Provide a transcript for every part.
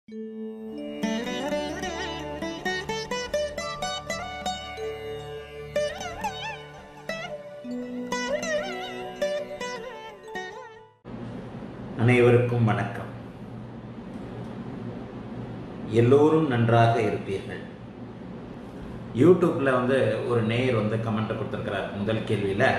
அனைவருக்கும் வணக்கம் எல்லோரும் நன்றாக இருப்பீர்கள் யூடியூப்பில் வந்து ஒரு நேயர் வந்து கமெண்ட் கொடுத்துருக்கிறார் முதல் கேள்வியில்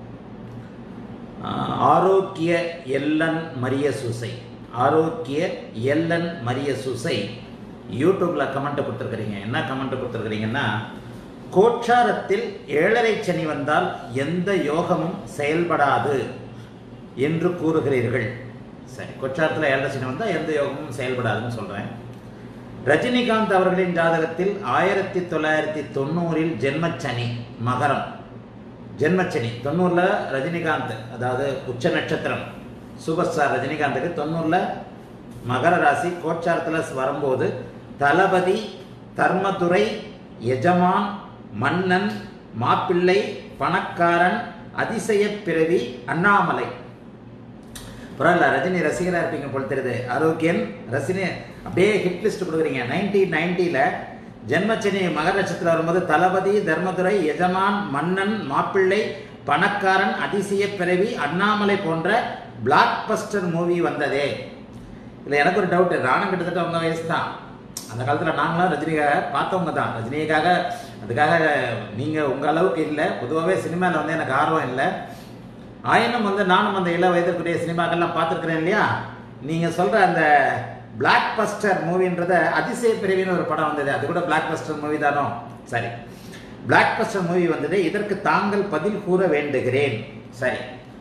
ஆரோக்கிய எல்லன் மரிய சூசை ஆரோக்கிய எல்லன் மரிய சூசை யூடியூப்பில் கமெண்ட் கொடுத்துருக்குறீங்க என்ன கமெண்ட் கொடுத்துருக்குறீங்கன்னா கோச்சாரத்தில் ஏழரை சனி வந்தால் எந்த யோகமும் செயல்படாது என்று கூறுகிறீர்கள் சரி கொச்சாரத்தில் ஏழரை சனி வந்தால் எந்த யோகமும் செயல்படாதுன்னு சொல்கிறேன் ரஜினிகாந்த் அவர்களின் ஜாதகத்தில் ஆயிரத்தி தொள்ளாயிரத்தி தொண்ணூறில் ஜென்மச்சனி மகரம் ஜென்மச்சனி தொண்ணூறில் ரஜினிகாந்த் அதாவது உச்ச நட்சத்திரம் சூப்பர் ஸ்டார் ரஜினிகாந்துக்கு தொண்ணூறில் மகர ராசி கோச்சாரத்தில் வரும்போது தளபதி தர்மதுரை எஜமான் மன்னன் மாப்பிள்ளை பணக்காரன் அதிசய பிறவி அண்ணாமலை பரவாயில்ல ரஜினி ரசிகராக இருப்பீங்க போல் தெரியுது ஆரோக்கியன் ரசினி அப்படியே ஹிட் லிஸ்ட் கொடுக்குறீங்க நைன்டீன் நைன்ட்டியில் ஜென்மச்சனி மகர நட்சத்திரம் வரும்போது தளபதி தர்மதுரை எஜமான் மன்னன் மாப்பிள்ளை பணக்காரன் அதிசய பிறவி அண்ணாமலை போன்ற பிளாக் பஸ்டர் மூவி வந்ததே இல்லை எனக்கு ஒரு டவுட்டு நானும் கிட்டத்தட்ட உங்கள் வயசு தான் அந்த காலத்தில் நாங்களாம் ரஜினிக்காக பார்த்தவங்க தான் ரஜினிக்காக அதுக்காக நீங்கள் உங்கள் அளவுக்கு இல்லை பொதுவாகவே சினிமாவில் வந்து எனக்கு ஆர்வம் இல்லை ஆயினும் வந்து நானும் அந்த இள வயதிற்குரிய சினிமாக்கள்லாம் பார்த்துருக்குறேன் இல்லையா நீங்கள் சொல்கிற அந்த பிளாக் பஸ்டர் மூவின்றத அதிசய பிரிவின்னு ஒரு படம் வந்தது அது கூட பிளாக் பஸ்டர் மூவி தானோ சரி பிளாக் பஸ்டர் மூவி வந்தது இதற்கு தாங்கள் பதில் கூற வேண்டுகிறேன் சரி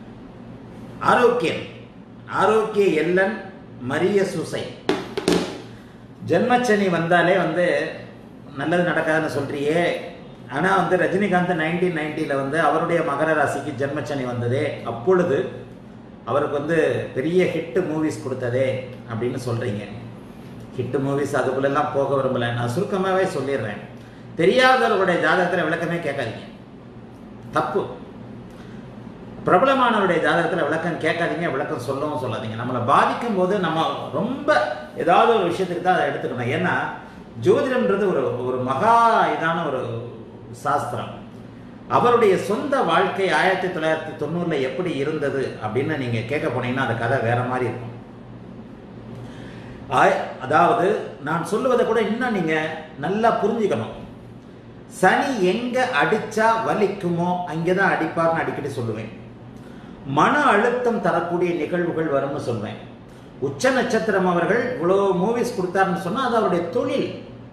ஆரோக்கியம் ஆரோக்கிய எல்லன் மரிய சூசை ஜென்மச்சனி வந்தாலே வந்து நல்லது நடக்காதுன்னு சொல்றியே ஆனால் வந்து ரஜினிகாந்த் நைன்டீன் நைன்ட்டியில் வந்து அவருடைய மகர ராசிக்கு ஜென்மச்சனி வந்ததே அப்பொழுது அவருக்கு வந்து பெரிய ஹிட்டு மூவிஸ் கொடுத்ததே அப்படின்னு சொல்கிறீங்க ஹிட்டு மூவிஸ் அதுக்குள்ளெல்லாம் போக விரும்பலை நான் சுருக்கமாகவே சொல்லிடுறேன் தெரியாதவர்களுடைய ஜாதகத்தில் விளக்கமே கேட்காதீங்க தப்பு பிரபலமானவருடைய ஜாதகத்தில் விளக்கம் கேட்காதீங்க விளக்கம் சொல்லவும் சொல்லாதீங்க நம்மளை பாதிக்கும் போது நம்ம ரொம்ப ஏதாவது ஒரு விஷயத்துக்கு தான் அதை எடுத்துக்கணும் ஏன்னா ஜோதிடம்ன்றது ஒரு ஒரு மகா இதான ஒரு சாஸ்திரம் அவருடைய சொந்த வாழ்க்கை ஆயிரத்தி தொள்ளாயிரத்தி தொண்ணூறில் எப்படி இருந்தது அப்படின்னு நீங்கள் கேட்க போனீங்கன்னா அந்த கதை வேற மாதிரி இருக்கும் அதாவது நான் சொல்லுவதை கூட இன்னும் நீங்கள் நல்லா புரிஞ்சுக்கணும் சனி எங்க அடிச்சா வலிக்குமோ அங்கே தான் அடிப்பார்னு அடிக்கடி சொல்லுவேன் மன அழுத்தம் தரக்கூடிய நிகழ்வுகள் வரும்னு சொல்வேன் உச்ச நட்சத்திரம் அவர்கள் இவ்வளோ மூவிஸ் கொடுத்தாருன்னு சொன்னால் அது அவருடைய தொழில்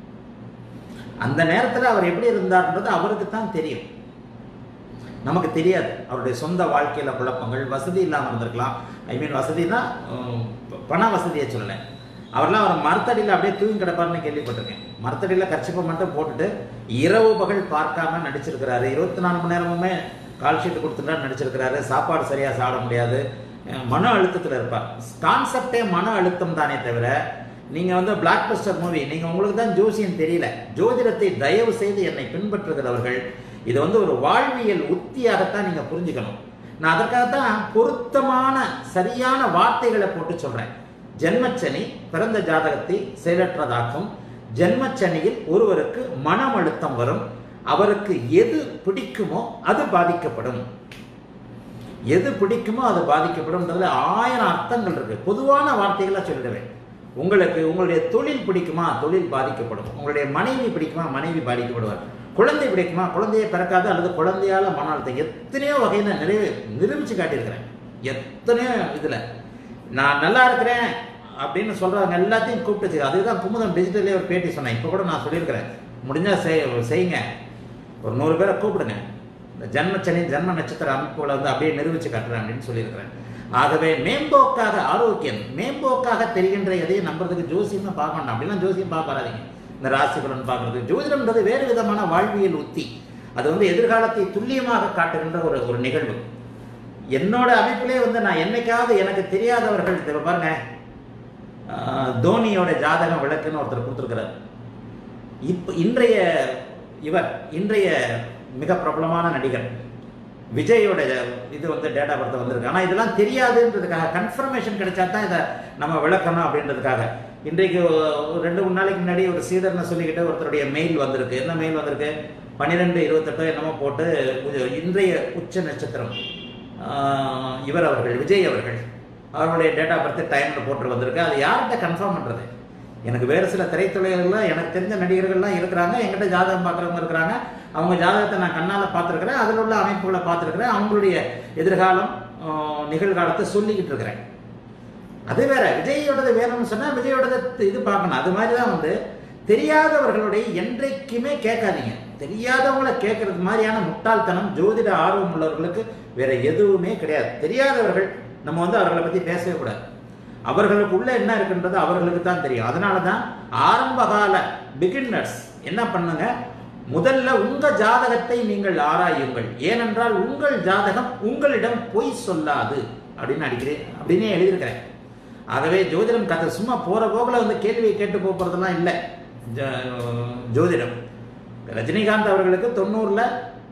அந்த நேரத்தில் அவர் எப்படி இருந்தார்ன்றது அவருக்கு தான் தெரியும் நமக்கு தெரியாது அவருடைய சொந்த வாழ்க்கையில் குழப்பங்கள் வசதி இல்லாமல் இருந்திருக்கலாம் ஐ மீன் வசதினா பண வசதியை சொல்லலை அவர்லாம் அவர் மரத்தடியில் அப்படியே தூங்கி கிடப்பார்னு கேள்விப்பட்டிருக்கேன் மரத்தடியில் கர்ச்சிப்பை மட்டும் போட்டுட்டு இரவு பகல் பார்க்காம நடிச்சிருக்கிறாரு இருபத்தி நாலு மணி நேரமுமே கால் ஷீட் கொடுத்துட்டா நடிச்சிருக்கிறாரு சாப்பாடு சரியாக சாப்பிட முடியாது மன அழுத்தத்தில் இருப்பார் கான்செப்டே மன அழுத்தம் தானே தவிர நீங்கள் வந்து பிளாக் பஸ்டர் மூவி நீங்கள் உங்களுக்கு தான் ஜோசியம் தெரியல ஜோதிடத்தை தயவு செய்து என்னை பின்பற்றுகிறவர்கள் இது வந்து ஒரு வாழ்வியல் உத்தியாகத்தான் நீங்கள் புரிஞ்சுக்கணும் நான் அதற்காகத்தான் பொருத்தமான சரியான வார்த்தைகளை போட்டு சொல்கிறேன் ஜென்மச்சனி பிறந்த ஜாதகத்தை செயலற்றதாக்கும் ஜென்மச்சனியில் ஒருவருக்கு மனம் அழுத்தம் வரும் அவருக்கு எது பிடிக்குமோ அது பாதிக்கப்படும் எது பிடிக்குமோ அது பாதிக்கப்படும்ன்றதுல ஆயிரம் அர்த்தங்கள் இருக்கு பொதுவான வார்த்தைகளாக சொல்லிடுவேன் உங்களுக்கு உங்களுடைய தொழில் பிடிக்குமா தொழில் பாதிக்கப்படும் உங்களுடைய மனைவி பிடிக்குமா மனைவி பாதிக்கப்படுவார் குழந்தை பிடிக்குமா குழந்தையை பிறக்காது அல்லது குழந்தையால மன அழுத்தம் எத்தனையோ வகையில் நிறைவு நிரூபிச்சு காட்டியிருக்கிறேன் எத்தனையோ இதில் நான் நல்லா இருக்கிறேன் அப்படின்னு சொல்கிறவங்க எல்லாத்தையும் கூப்பிட்டு அதுதான் குமுதம் டிஜிட்டலே ஒரு பேட்டி சொன்னேன் இப்போ கூட நான் சொல்லியிருக்கிறேன் முடிஞ்சால் செய் செய்யுங்க ஒரு நூறு பேரை கூப்பிடுங்க இந்த ஜன்மச்சனி ஜன்ம நட்சத்திர அமைப்புகளை வந்து அப்படியே நிரூபித்து காட்டுறேன் அப்படின்னு சொல்லியிருக்கிறேன் ஆகவே மேம்போக்காக ஆரோக்கியம் மேம்போக்காக தெரிகின்ற எதையும் நம்புறதுக்கு ஜோசியம் பார்க்க வேண்டாம் அப்படிலாம் ஜோசியம் பார்க்காதீங்க இந்த ராசி பலன் பார்க்கறது ஜோதிடம்ன்றது வேறு விதமான வாழ்வியல் உத்தி அது வந்து எதிர்காலத்தை துல்லியமாக காட்டுகின்ற ஒரு ஒரு நிகழ்வு என்னோட அமைப்பிலே வந்து நான் என்னைக்காவது எனக்கு தெரியாதவர்கள் இப்போ பாருங்க தோனியோட ஜாதகம் விளக்குன்னு ஒருத்தர் கொடுத்துருக்கிறார் இப்போ இன்றைய இவர் இன்றைய மிக பிரபலமான நடிகர் விஜயோட இது வந்து டேட்டா பர்த் வந்திருக்கு ஆனால் இதெல்லாம் தெரியாதுன்றதுக்காக கன்ஃபர்மேஷன் கிடைச்சா தான் இதை நம்ம விளக்கணும் அப்படின்றதுக்காக இன்றைக்கு ஒரு ரெண்டு மூணு நாளைக்கு முன்னாடி ஒரு சீடர்னு சொல்லிக்கிட்டு ஒருத்தருடைய மெயில் வந்திருக்கு என்ன மெயில் வந்திருக்கு பன்னிரெண்டு இருபத்தெட்டோ என்னமோ போட்டு உ- இன்றைய உச்ச நட்சத்திரம் ஆஹ், இவர் அவர்கள் விஜய் அவர்கள் அவருடைய டேட் ஆஃப் பர்த் டைமில் போட்டு வந்திருக்கு அது யார்கிட்ட கன்ஃபார்ம் பண்ணுறது எனக்கு வேறு சில திரைத்துறைகள்லாம் எனக்கு தெரிஞ்ச நடிகர்கள்லாம் இருக்கிறாங்க என்கிட்ட ஜாதகம் பார்க்குறவங்க இருக்கிறாங்க அவங்க ஜாதகத்தை நான் கண்ணால் பார்த்துருக்குறேன் அதில் உள்ள அமைப்புகளை பார்த்துருக்குறேன் அவங்களுடைய எதிர்காலம் ஆஹ், நிகழ்காலத்தை சொல்லிக்கிட்டு இருக்கிறேன் அது வேற விஜயோடது வேணும்னு சொன்னா விஜயோடது இது பார்க்கணும் அது மாதிரி தான் வந்து தெரியாதவர்களுடைய என்றைக்குமே கேட்காதீங்க தெரியாதவங்களை கேட்கறது மாதிரியான முட்டாள்தனம் ஜோதிட ஆர்வம் உள்ளவர்களுக்கு வேற எதுவுமே கிடையாது தெரியாதவர்கள் நம்ம வந்து அவர்களை பத்தி பேசவே கூடாது அவர்களுக்குள்ள என்ன இருக்குன்றது அவர்களுக்கு தான் தெரியும் அதனால தான் ஆரம்பகால பிகின்னர்ஸ் என்ன பண்ணுங்க முதல்ல உங்க ஜாதகத்தை நீங்கள் ஆராயுங்கள் ஏனென்றால் உங்கள் ஜாதகம் உங்களிடம் பொய் சொல்லாது அப்படின்னு அடிக்கிறே அப்படின்னே எழுதியிருக்கிறேன் ஆகவே ஜோதிடம் கதை சும்மா போற போக்கில் வந்து கேள்வியை கேட்டு போகிறதெல்லாம் இல்லை ஜோதிடம் ரஜினிகாந்த் அவர்களுக்கு தொண்ணூறில்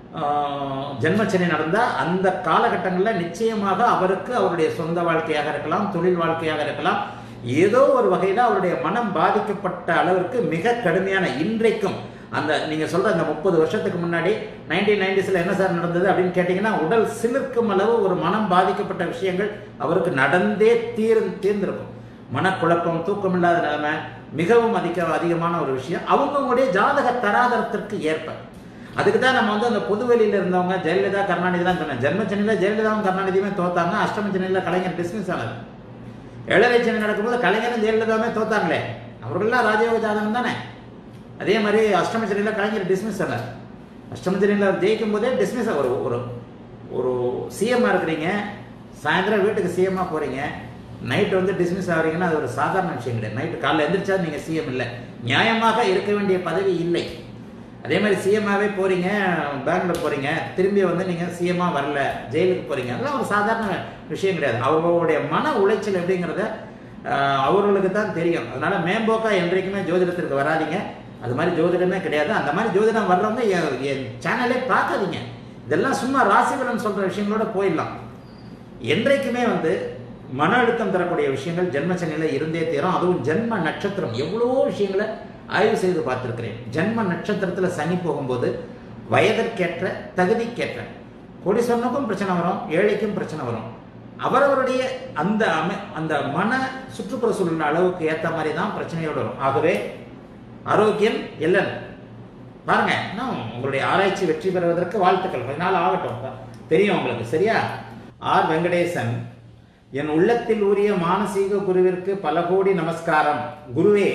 ஜென்மச்சனி நடந்த அந்த காலகட்டங்களில் நிச்சயமாக அவருக்கு அவருடைய சொந்த வாழ்க்கையாக இருக்கலாம் தொழில் வாழ்க்கையாக இருக்கலாம் ஏதோ ஒரு வகையில் அவருடைய மனம் பாதிக்கப்பட்ட அளவிற்கு மிக கடுமையான இன்றைக்கும் அந்த நீங்க சொல்ற அந்த முப்பது வருஷத்துக்கு முன்னாடி நைன்டீன் நைன்டிஸ்ல என்ன சார் நடந்தது அப்படின்னு கேட்டீங்கன்னா உடல் சிலிர்க்கும் அளவு ஒரு மனம் பாதிக்கப்பட்ட விஷயங்கள் அவருக்கு நடந்தே தீர் தீர்ந்திருக்கும் மனக்குழப்பம் தூக்கமில்லாத நிலைமை மிகவும் அதிக அதிகமான ஒரு விஷயம் அவங்கவுங்களுடைய ஜாதக தராதரத்திற்கு ஏற்ப அதுக்கு தான் நம்ம வந்து அந்த பொதுவெளியில் இருந்தவங்க ஜெயலலிதா கருணாநிதி தான் சொன்னேன் ஜென்மச்சனியில் ஜெயலலிதாவும் கருணாநிதியுமே தோத்தாங்க அஷ்டமச்சனியில் கலைஞர் டிஸ்மிஸ் ஆனது ஏழரை சனி நடக்கும்போது கலைஞரும் ஜெயலலிதாவுமே தோத்தாங்களே அவர்கள்லாம் ராஜயோக ஜாதகம் தானே அதே மாதிரி அஷ்டமச்சனியில் கலைஞர் டிஸ்மிஸ் ஆனார் அஷ்டமச்சனியில் ஜெயிக்கும் போதே டிஸ்மிஸ் ஒரு ஒரு ஒரு சிஎம்மாக இருக்கிறீங்க சாயந்தரம் வீட்டுக்கு சிஎம்மாக போகிறீங்க நைட் வந்து டிஸ்மிஸ் ஆகிறீங்கன்னா அது ஒரு சாதாரண விஷயம் கிடையாது நைட்டு காலைல எந்திரிச்சா நீங்கள் சிஎம் இல்லை நியாயமாக இருக்க வேண்டிய பதவி இல்லை அதே மாதிரி சிஎம்மாவே போகிறீங்க பெங்களூர் போகிறீங்க திரும்பி வந்து நீங்கள் சிஎம்மாக வரல ஜெயிலுக்கு போகிறீங்க அதெல்லாம் ஒரு சாதாரண விஷயம் கிடையாது அவர்களுடைய மன உளைச்சல் எப்படிங்கிறத ஆஹ், அவர்களுக்கு தான் தெரியும் அதனால மேம்போக்கா என்றைக்குமே ஜோதிடத்திற்கு வராதீங்க அது மாதிரி ஜோதிடமே கிடையாது அந்த மாதிரி ஜோதிடம் வர்றவங்க என் என் சேனலே பார்க்காதீங்க இதெல்லாம் சும்மா ராசிபலன் சொல்கிற விஷயங்களோட போயிடலாம் என்றைக்குமே வந்து மன அழுத்தம் தரக்கூடிய விஷயங்கள் ஜென்மச்சனியில் இருந்தே தீரும் அதுவும் ஜென்ம நட்சத்திரம் எவ்வளவோ விஷயங்களை ஆய்வு செய்து பார்த்துருக்கிறேன் ஜென்ம நட்சத்திரத்தில் சனி போகும்போது வயதிற்கேற்ற தகுதிக்கேற்ற கோடீஸ்வரனுக்கும் பிரச்சனை வரும் ஏழைக்கும் பிரச்சனை வரும் அவரவருடைய அந்த அமை அந்த மன சுற்றுப்புற சூழல் அளவுக்கு ஏற்ற மாதிரி தான் பிரச்சனையோடு வரும் ஆகவே ஆரோக்கியம் எல்லன் பாருங்க இன்னும் உங்களுடைய ஆராய்ச்சி வெற்றி பெறுவதற்கு வாழ்த்துக்கள் கொஞ்ச நாள் ஆகட்டும் தெரியும் உங்களுக்கு சரியா ஆர் வெங்கடேசன் என் உள்ளத்தில் ஊறிய மானசீக குருவிற்கு பல கோடி நமஸ்காரம் குருவே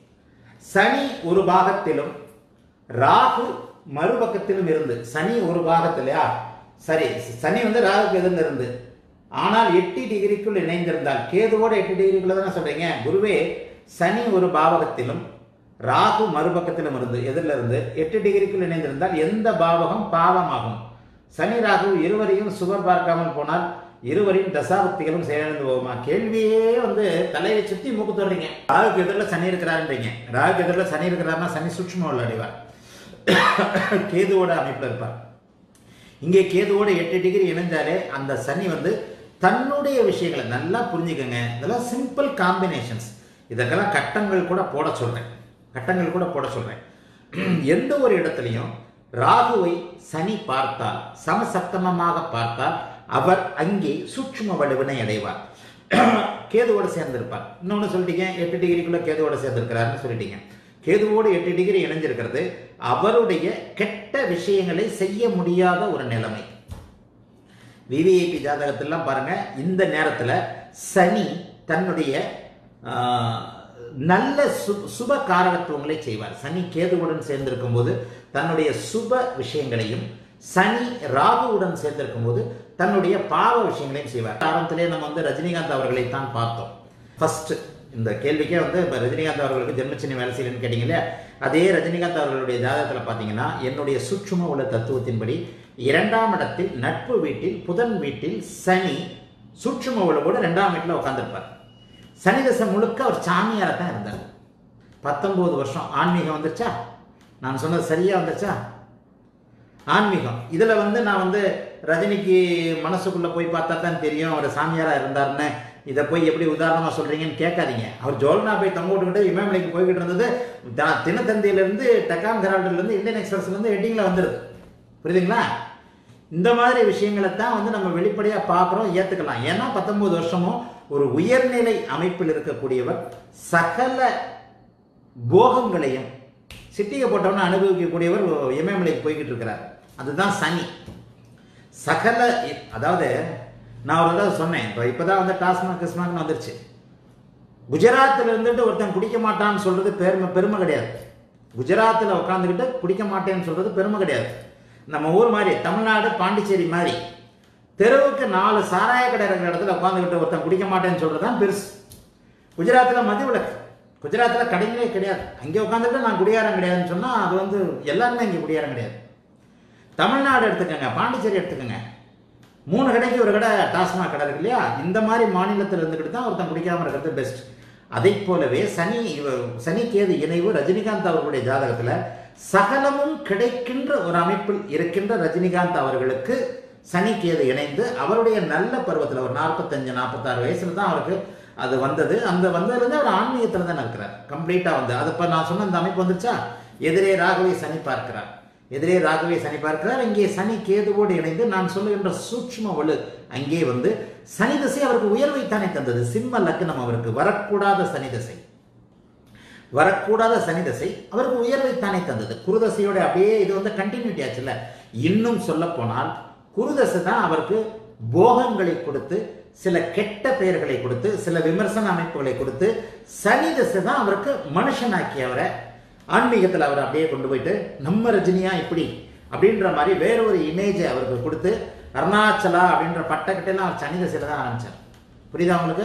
சனி ஒரு பாகத்திலும் ராகு மறுபக்கத்திலும் இருந்து சனி ஒரு பாகத்திலையா சரி சனி வந்து ராகுக்கு எதிர்ந்து இருந்து ஆனால் எட்டு டிகிரிக்குள் இணைந்திருந்தால் கேதுவோட எட்டு டிகிரிக்குள்ள தானே சொல்றீங்க குருவே சனி ஒரு பாவகத்திலும் ராகு மறுபக்கத்திலும் இருந்து எதிரில் இருந்து எட்டு டிகிரிக்குள் இணைந்திருந்தால் எந்த பாவகம் பாவமாகும் சனி ராகு இருவரையும் சுவர் பார்க்காமல் போனால் இருவரின் தசாபக்திகளும் செயலிழந்து போகுமா கேள்வியே வந்து தலையை சுத்தி மூக்கு தோறீங்க ராகுக்கு எதிரில் சனி இருக்கிறாருன்றீங்க ராகுக்கு எதிரில் சனி இருக்கிறாருன்னா சனி சூட்சும அடைவார் கேதுவோட அமைப்பில் இருப்பார் இங்கே கேதுவோட எட்டு டிகிரி இணைஞ்சாலே அந்த சனி வந்து தன்னுடைய விஷயங்களை நல்லா புரிஞ்சுக்கங்க இதெல்லாம் சிம்பிள் காம்பினேஷன்ஸ் இதற்கெல்லாம் கட்டங்கள் கூட போட சொல்றேன் கட்டங்கள் கூட போட சொல்றேன் எந்த ஒரு இடத்துலையும் ராகுவை சனி பார்த்தால் சமசப்தமமாக பார்த்தால் அவர் அங்கே சூட்சும வலுவினை அடைவார் கேதுவோட சேர்ந்திருப்பார் இன்னொன்று சொல்லிட்டீங்க எட்டு டிகிரிக்குள்ள கேதுவோட சேர்ந்திருக்கிறாருன்னு சொல்லிட்டீங்க கேதுவோடு எட்டு டிகிரி இணைஞ்சிருக்கிறது அவருடைய கெட்ட விஷயங்களை செய்ய முடியாத ஒரு நிலைமை விவிஐபி ஜாதகத்திலாம் பாருங்க இந்த நேரத்தில் சனி தன்னுடைய ஆஹ், நல்ல சு சுப காரகத்துவங்களை செய்வார் சனி கேதுவுடன் சேர்ந்திருக்கும் போது தன்னுடைய சுப விஷயங்களையும் சனி ராகுவுடன் சேர்ந்திருக்கும் போது தன்னுடைய பாவ விஷயங்களையும் செய்வார் ஆரம்பத்திலே நம்ம வந்து ரஜினிகாந்த் அவர்களை தான் பார்த்தோம் ஃபர்ஸ்ட் இந்த கேள்விக்கே வந்து இப்போ ரஜினிகாந்த் அவர்களுக்கு ஜென்மச்சனி வேலை செய்யலன்னு கேட்டீங்க இல்லையா அதே ரஜினிகாந்த் அவர்களுடைய ஜாதகத்தில் பார்த்தீங்கன்னா என்னுடைய சுற்றும உள்ள தத்துவத்தின்படி இரண்டாம் இடத்தில் நட்பு வீட்டில் புதன் வீட்டில் சனி சூட்சும உழவோடு ரெண்டாம் வீட்டில் உட்காந்துருப்பார் சனி தசை முழுக்க அவர் சாமியாராக தான் இருந்தார் பத்தொன்பது வருஷம் ஆன்மீகம் வந்துருச்சா நான் சொன்னது சரியா வந்துச்சா ஆன்மீகம் இதில் வந்து நான் வந்து ரஜினிக்கு மனசுக்குள்ளே போய் பார்த்தா தான் தெரியும் அவர் சாமியாராக இருந்தாருன்னு இதை போய் எப்படி உதாரணமாக சொல்கிறீங்கன்னு கேட்காதீங்க அவர் ஜோல்னா போய் தொங்க விட்டுக்கிட்டு இமயமலைக்கு போய்கிட்டு இருந்தது த- தினத்தந்தியிலேருந்து டெக்கான் ஹெரால்டுலேருந்து இந்தியன் எக்ஸ்பிரஸ்லேருந்து ஹெட்டிங்கில் வந்துடுது புரியுதுங்களா இந்த மாதிரி விஷயங்களை தான் வந்து நம்ம வெளிப்படையாக பார்க்குறோம் ஏற்றுக்கலாம் ஏன்னா பத்தொன்பது வருஷமும் ஒரு உயர்நிலை அமைப்பில் இருக்கக்கூடியவர் சகல போகங்களையும் சிட்டிகை போட்டவன அனுபவிக்கக்கூடியவர் இமயமலைக்கு போய்கிட்டு இருக்கிறார் அதுதான் சனி சகல அதாவது நான் ஒரு தடவை சொன்னேன் இப்போ இப்போதான் வந்து டாஸ்மாக் கிஸ்மாக்னு வந்துருச்சு குஜராத்தில் இருந்துட்டு ஒருத்தன் குடிக்க மாட்டான்னு சொல்றது பெருமை பெருமை கிடையாது குஜராத்தில் உட்காந்துக்கிட்டு குடிக்க மாட்டேன்னு சொல்றது பெருமை கிடையாது நம்ம ஊர் மாதிரி தமிழ்நாடு பாண்டிச்சேரி மாதிரி தெருவுக்கு நாலு சாராய கடை இருக்கிற இடத்துல உட்காந்துக்கிட்டு ஒருத்தன் குடிக்க மாட்டேன்னு சொல்றது தான் பெருசு குஜராத்தில் மதிவிலக்கு குஜராத்தில் கடைங்களே கிடையாது அங்கே உட்காந்துட்டு நான் குடியாரம் கிடையாதுன்னு சொன்னால் அது வந்து எல்லாருமே இங்கே குடியாரம் கிடையாது தமிழ்நாடு எடுத்துக்கோங்க பாண்டிச்சேரி எடுத்துக்கோங்க மூணு கடைக்கு ஒரு கடை டாஸ்மாக் கடை இருக்கு இல்லையா இந்த மாதிரி மாநிலத்தில் இருந்துக்கிட்டு தான் ஒருத்தன் குடிக்காம இருக்கிறது பெஸ்ட் அதை போலவே சனி இவ- சனி கேது இணைவு ரஜினிகாந்த் அவர்களுடைய ஜாதகத்தில் சகலமும் கிடைக்கின்ற ஒரு அமைப்பில் இருக்கின்ற ரஜினிகாந்த் அவர்களுக்கு சனி கேது இணைந்து அவருடைய நல்ல பருவத்தில் ஒரு நாற்பத்தஞ்சு நாற்பத்தாறு வயசுல தான் அவருக்கு அது வந்தது அந்த வந்ததுலேருந்து அவர் ஆன்மீகத்தில் தான் இருக்கிறார் கம்ப்ளீட்டாக வந்து அது இப்போ நான் சொன்ன இந்த அமைப்பு வந்துருச்சா எதிரே ராகவை சனி பார்க்கிறார் எதிரே ராகவே சனி பார்க்கிறார் இங்கே சனி கேதுவோடு இணைந்து நான் சொல்லுகின்ற சூட்சும வலு அங்கே வந்து சனி திசை அவருக்கு உயர்வைத்தானே தந்தது சிம்ம லக்னம் அவருக்கு வரக்கூடாத சனி திசை வரக்கூடாத சனி திசை அவருக்கு உயர்வைத்தானே தந்தது குருதசையோட அப்படியே இது வந்து கண்டினியூட்டி ஆச்சுல்ல இன்னும் சொல்ல போனால் குருதசை தான் அவருக்கு போகங்களை கொடுத்து சில கெட்ட பெயர்களை கொடுத்து சில விமர்சன அமைப்புகளை கொடுத்து சனி திசை தான் அவருக்கு மனுஷனாக்கி அவரை ஆன்மீகத்தில் அவர் அப்படியே கொண்டு போயிட்டு நம்ம ரஜினியா இப்படி அப்படின்ற மாதிரி வேற ஒரு இமேஜை அவருக்கு கொடுத்து அருணாச்சலா அப்படின்ற பட்டக்கட்டையெல்லாம் அவர் சனி திசையில தான் ஆரம்பிச்சார் புரியுதா உங்களுக்கு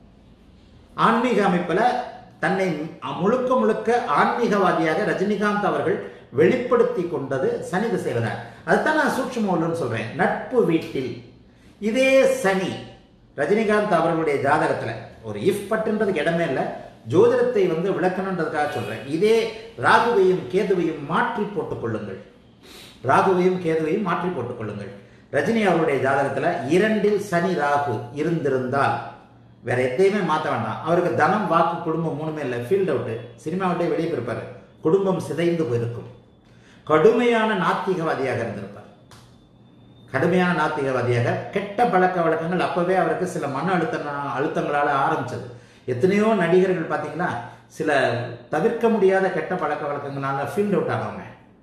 ஆன்மீக அமைப்பில் தன்னை முழுக்க முழுக்க ஆன்மீகவாதியாக ரஜினிகாந்த் அவர்கள் வெளிப்படுத்தி கொண்டது சனி திசையில தான் அதுதான் நான் சூட்சுமோல்னு சொல்றேன் நட்பு வீட்டில் இதே சனி ரஜினிகாந்த் அவர்களுடைய ஜாதகத்துல ஒரு இஃப் பட்டுன்றதுக்கு இடமே இல்லை ஜோதிடத்தை வந்து விளக்கணுன்றதுக்காக சொல்றேன் இதே ராகுவையும் கேதுவையும் மாற்றி போட்டுக் கொள்ளுங்கள் ராகுவையும் கேதுவையும் மாற்றி போட்டுக் கொள்ளுங்கள் ரஜினி அவருடைய ஜாதகத்துல இரண்டில் சனி ராகு இருந்திருந்தால் வேற எதையுமே மாற்ற வேண்டாம் அவருக்கு தனம் வாக்கு குடும்பம் மூணுமே இல்லை ஃபீல்ட் அவுட்டு சினிமா விட்டே வெளியே போயிருப்பாரு குடும்பம் சிதைந்து போயிருக்கும் கடுமையான நாத்திகவாதியாக இருந்திருப்பார் கடுமையான நாத்திகவாதியாக கெட்ட பழக்க வழக்கங்கள் அப்பவே அவருக்கு சில மன அழுத்த அழுத்தங்களால ஆரம்பிச்சது எத்தனையோ நடிகர்கள் பார்த்தீங்கன்னா சில தவிர்க்க முடியாத கெட்ட பழக்க வழக்கங்களால ஃபீல்ட் அவுட் ஆனவங்க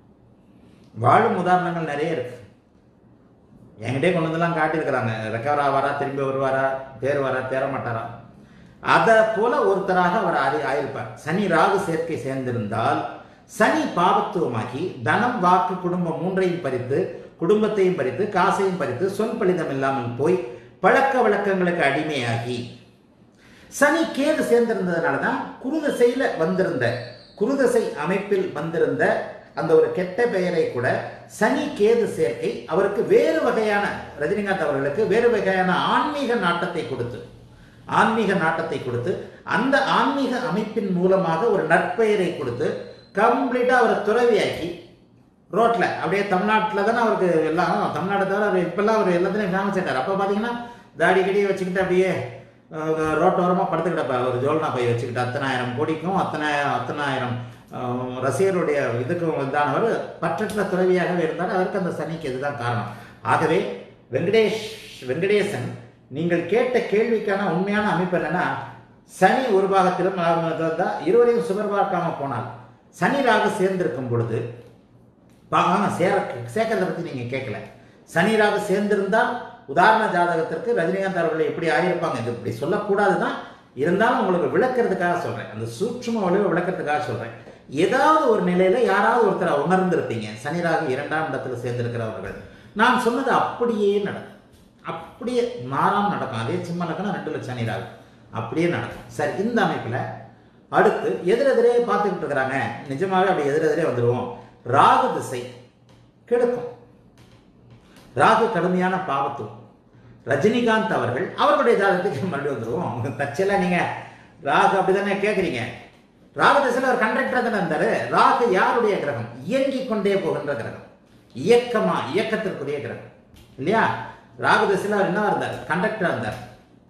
வாழும் உதாரணங்கள் நிறைய இருக்கு என்கிட்டே கொண்டு வந்துலாம் காட்டியிருக்கிறாங்க ரெக்கவர் ஆவாரா திரும்பி வருவாரா தேர்வாரா தேர மாட்டாரா அதை போல ஒருத்தராக அவர் அறி ஆயிருப்பார் சனி ராகு சேர்க்கை சேர்ந்திருந்தால் சனி பாவத்துவமாகி தனம் வாக்கு குடும்பம் மூன்றையும் பறித்து குடும்பத்தையும் பறித்து காசையும் பறித்து சொல் பலிதம் இல்லாமல் போய் பழக்க வழக்கங்களுக்கு அடிமையாகி சனி கேது சேர்ந்திருந்ததுனால தான் குருதசையில வந்திருந்த குருதசை அமைப்பில் வந்திருந்த அந்த ஒரு கெட்ட பெயரை கூட சனி கேது சேர்க்கை அவருக்கு வேறு வகையான ரஜினிகாந்த் அவர்களுக்கு வேறு வகையான ஆன்மீக நாட்டத்தை கொடுத்து ஆன்மீக நாட்டத்தை கொடுத்து அந்த ஆன்மீக அமைப்பின் மூலமாக ஒரு நற்பெயரை கொடுத்து கம்ப்ளீட்டா அவரை துறவியாக்கி ரோட்ல அப்படியே தமிழ்நாட்டில் தானே அவருக்கு எல்லாம் தமிழ்நாட்டை தவிர அவர் இப்பெல்லாம் அவர் எல்லாத்துலேயும் ஃபேமஸ் ஆயிட்டார் அப்போ பார்த்தீங்கன்னா தாடி கடியை வச்சுக்கிட்டு அப்படியே அஹ், ரோட்டோரமாக படுத்து கிடப்பார் ஒரு ஜோல்னா பை வச்சுக்கிட்டு அத்தனாயிரம் கோடிக்கும் அத்தனை அத்தனாயிரம் அஹ், ரசிகருடைய இதுக்கும் இதானவர் பற்றற்ற துறவியாகவே இருந்தார் அதற்கு அந்த சனிக்கு இதுதான் காரணம் ஆகவே வெங்கடேஷ் வெங்கடேசன் நீங்கள் கேட்ட கேள்விக்கான உண்மையான அமைப்பு என்னன்னா சனி ஒரு பாகத்திலும் தான் இருவரையும் சுவர் பார்க்காம போனால் சனி ராகு சேர்ந்திருக்கும் பொழுது பாகம் சேர சேர்க்கறத பற்றி நீங்கள் கேட்கல சனி ராகு சேர்ந்திருந்தால் உதாரண ஜாதகத்திற்கு ரஜினிகாந்த் அவர்கள் எப்படி ஆகியிருப்பாங்க இது இப்படி சொல்லக்கூடாது தான் இருந்தாலும் உங்களுக்கு விளக்குறதுக்காக சொல்கிறேன் அந்த சூட்சும வலுவை விளக்குறதுக்காக சொல்கிறேன் ஏதாவது ஒரு நிலையில யாராவது ஒருத்தரை உணர்ந்திருப்பீங்க சனி ராகு இரண்டாம் இடத்துல சேர்ந்திருக்கிறவர்கள் நான் சொன்னது அப்படியே நடக்கும் அப்படியே மாறாம நடக்கும் அதே சிம்ம லக்கணம் ரெண்டு லட்சம் சனி ராகு அப்படியே நடக்கும் சரி இந்த அமைப்பில் அடுத்து எதிரெதிரே பார்த்துக்கிட்டு இருக்கிறாங்க நிஜமாவே அப்படி எதிரெதிரே வந்துடுவோம் ராகு திசை கெடுக்கும் ராகு கடுமையான பாவத்துவம் ரஜினிகாந்த் அவர்கள் அவர்களுடைய ஜாதகத்துக்கு மறுபடியும் வந்துருவோம் தச்செல்லாம் நீங்க ராகு அப்படிதானே கேட்குறீங்க ராகு திசையில் ஒரு கண்டக்டர் தானே இருந்தாரு ராகு யாருடைய கிரகம் இயங்கிக் கொண்டே போகின்ற கிரகம் இயக்கமா இயக்கத்திற்குரிய கிரகம் இல்லையா ராகு திசையில் அவர் என்ன இருந்தார் கண்டக்டர் இருந்தார்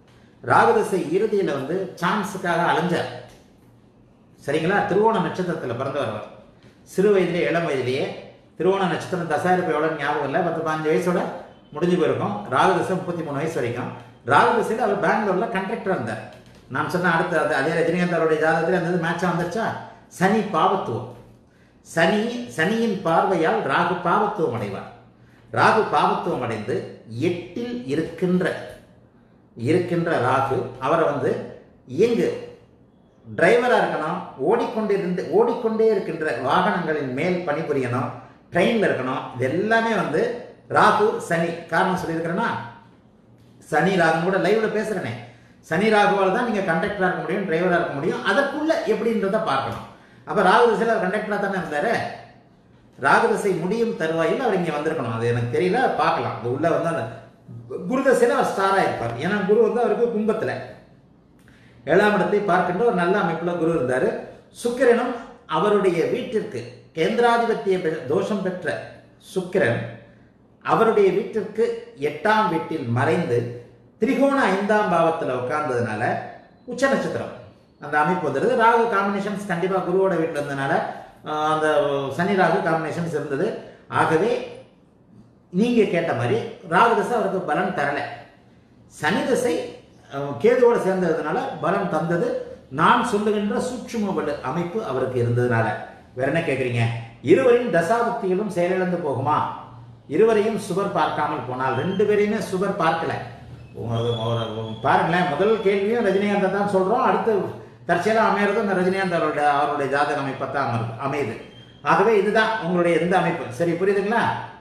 ராகுதசை இறுதியில் வந்து சான்ஸுக்காக அலைஞ்சார் சரிங்களா திருவோண நட்சத்திரத்தில் பிறந்தவர் அவர் சிறு வயதிலே இளம் வயதிலேயே திருவோண நட்சத்திரம் தசாயிரம் எவ்வளோ ஞாபகம் இல்லை பத்து பதினஞ்சு வயசோட முடிஞ்சு போயிருக்கும் ராகுதசை முப்பத்தி மூணு வயசு வரைக்கும் ராகுதசையில் அவர் பெங்களூரில் கண்டக்டர் இருந்தார் நான் சொன்ன அடுத்த அது அதே ரஜினிகாந்த் அவருடைய ஜாதகத்தில் அந்த மேட்சாக வந்துருச்சா சனி பாவத்துவம் சனி சனியின் பார்வையால் ராகு பாவத்துவம் அடைவார் ராகு பாவத்துவம் அடைந்து எட்டில் இருக்கின்ற இருக்கின்ற ராகு அவரை வந்து இயங்கு டிரைவராக இருக்கணும் ஓடிக்கொண்டிருந்து ஓடிக்கொண்டே இருக்கின்ற வாகனங்களின் மேல் பணிபுரியணும் ட்ரெயினில் இருக்கணும் இது எல்லாமே வந்து ராகு சனி காரணம் சொல்லியிருக்கிறேன்னா சனி ராகு கூட லைவ்ல பேசுறேனே சனி ராகுவால் தான் நீங்கள் கண்டக்டராக இருக்க முடியும் டிரைவராக இருக்க முடியும் அதற்குள்ள எப்படின்றத பார்க்கணும் அப்போ ராகு திசையில் அவர் கண்டக்டராக தானே இருந்தார் ராகு திசை முடியும் தருவாயில் அவர் இங்கே வந்திருக்கணும் அது எனக்கு தெரியல பார்க்கலாம் அது உள்ள வந்து அந்த குரு திசையில் அவர் ஸ்டாராக இருப்பார் ஏன்னா குரு வந்து அவருக்கு கும்பத்தில் ஏழாம் இடத்தை பார்க்கின்ற ஒரு நல்ல அமைப்புல குரு இருந்தார் சுக்கிரனும் அவருடைய வீட்டிற்கு கேந்திராதிபத்திய பெ- தோஷம் பெற்ற சுக்கிரன் அவருடைய வீட்டிற்கு எட்டாம் வீட்டில் மறைந்து திரிகோண ஐந்தாம் பாவத்தில் உட்கார்ந்ததுனால உச்ச நட்சத்திரம் அந்த அமைப்பு வந்துடுது ராகு காம்பினேஷன்ஸ் கண்டிப்பாக குருவோட வீட்டில் இருந்ததுனால ஆஹ், அந்த சனி ராகு காம்பினேஷன்ஸ் இருந்தது ஆகவே நீங்க கேட்ட மாதிரி ராகு தசை அவருக்கு பலன் தரல சனி தசை அஹ், கேதுவோட சேர்ந்ததுனால பலன் தந்தது நான் சொல்லுகின்ற சூட்சும பல அமைப்பு அவருக்கு இருந்ததுனால வேற என்ன கேட்குறீங்க இருவரின் தசாபக்திகளும் செயலிழந்து போகுமா இருவரையும் சுவர் பார்க்காமல் போனால் ரெண்டு பேரையுமே சுவர் பார்க்கல ஒரு- ஒரு- பாருங்களேன் முதல் கேள்வியும் ரஜினிகாந்தை தான் சொல்றோம் அடுத்து தற்செயலாக அமையிறது அந்த ரஜினிகாந்த் அவருடைய அவருடைய ஜாதக அமைப்பை தான் அமருது அமையுது ஆகவே இதுதான் உங்களுடைய எந்த அமைப்பு சரி புரியுதுங்களா